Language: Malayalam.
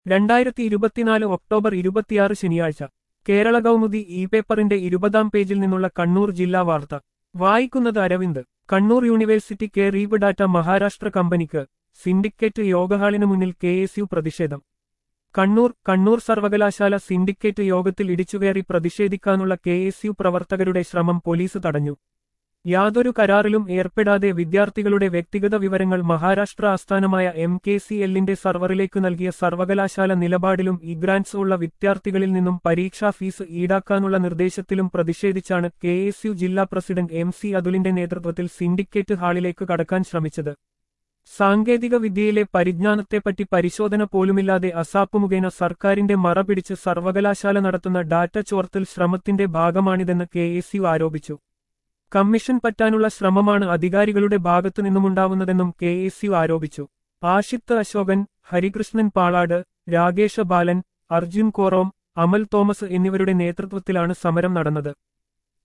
രണ്ടായിരത്തി ഇരുപത്തിനാല് ഒക്ടോബർ ഇരുപത്തിയാറ് ശനിയാഴ്ച കേരള കൗമുദി ഇ പേപ്പറിന്റെ ഇരുപതാം പേജിൽ നിന്നുള്ള കണ്ണൂർ ജില്ലാ വാർത്ത വായിക്കുന്നത് Aravind Kannur university K REAP data Maharashtra കമ്പനിക്ക് സിൻഡിക്കേറ്റ് യോഗഹാളിന് മുന്നിൽ കെ എസ് യു പ്രതിഷേധം കണ്ണൂർ കണ്ണൂർ സർവകലാശാല സിൻഡിക്കേറ്റ് യോഗത്തിൽ ഇടിച്ചുകയറി പ്രതിഷേധിക്കാനുള്ള കെ എസ് യു പ്രവർത്തകരുടെ ശ്രമം പോലീസ് തടഞ്ഞു യാതൊരു കരാറിലും ഏർപ്പെടാതെ വിദ്യാർത്ഥികളുടെ വ്യക്തിഗത വിവരങ്ങൾ മഹാരാഷ്ട്ര ആസ്ഥാനമായ എം കെ സി എല്ലിന്റെ സർവറിലേക്ക് നൽകിയ സർവകലാശാല നിലപാടിലും ഇഗ്രാൻസ് ഉള്ള വിദ്യാർത്ഥികളിൽ നിന്നും പരീക്ഷാ ഫീസ് ഈടാക്കാനുള്ള നിർദ്ദേശത്തിലും പ്രതിഷേധിച്ചാണ് കെ എസ് യു ജില്ലാ പ്രസിഡന്റ് എം സി അതുലിന്റെ നേതൃത്വത്തിൽ സിൻഡിക്കേറ്റ് ഹാളിലേക്ക് കടക്കാൻ ശ്രമിച്ചത് സാങ്കേതിക വിദ്യയിലെ പരിജ്ഞാനത്തെപ്പറ്റി പരിശോധന പോലുമില്ലാതെ അസാപ്പ് മുഖേന സർക്കാരിന്റെ മറ പിടിച്ച് സർവകലാശാല നടത്തുന്ന ഡാറ്റ ചോർത്തൽ ശ്രമത്തിന്റെ ഭാഗമാണിതെന്ന് കെ എസ് യു ആരോപിച്ചു കമ്മീഷൻ പറ്റാനുള്ള ശ്രമമാണ് അധികാരികളുടെ ഭാഗത്തു നിന്നുമുണ്ടാവുന്നതെന്നും കെ എസ് യു ആരോപിച്ചു ആഷിത്ത് അശോകൻ ഹരികൃഷ്ണൻ പാളാട് രാകേഷ ബാലൻ അർജുൻ കോറോം അമൽ തോമസ് എന്നിവരുടെ നേതൃത്വത്തിലാണ് സമരം നടന്നത്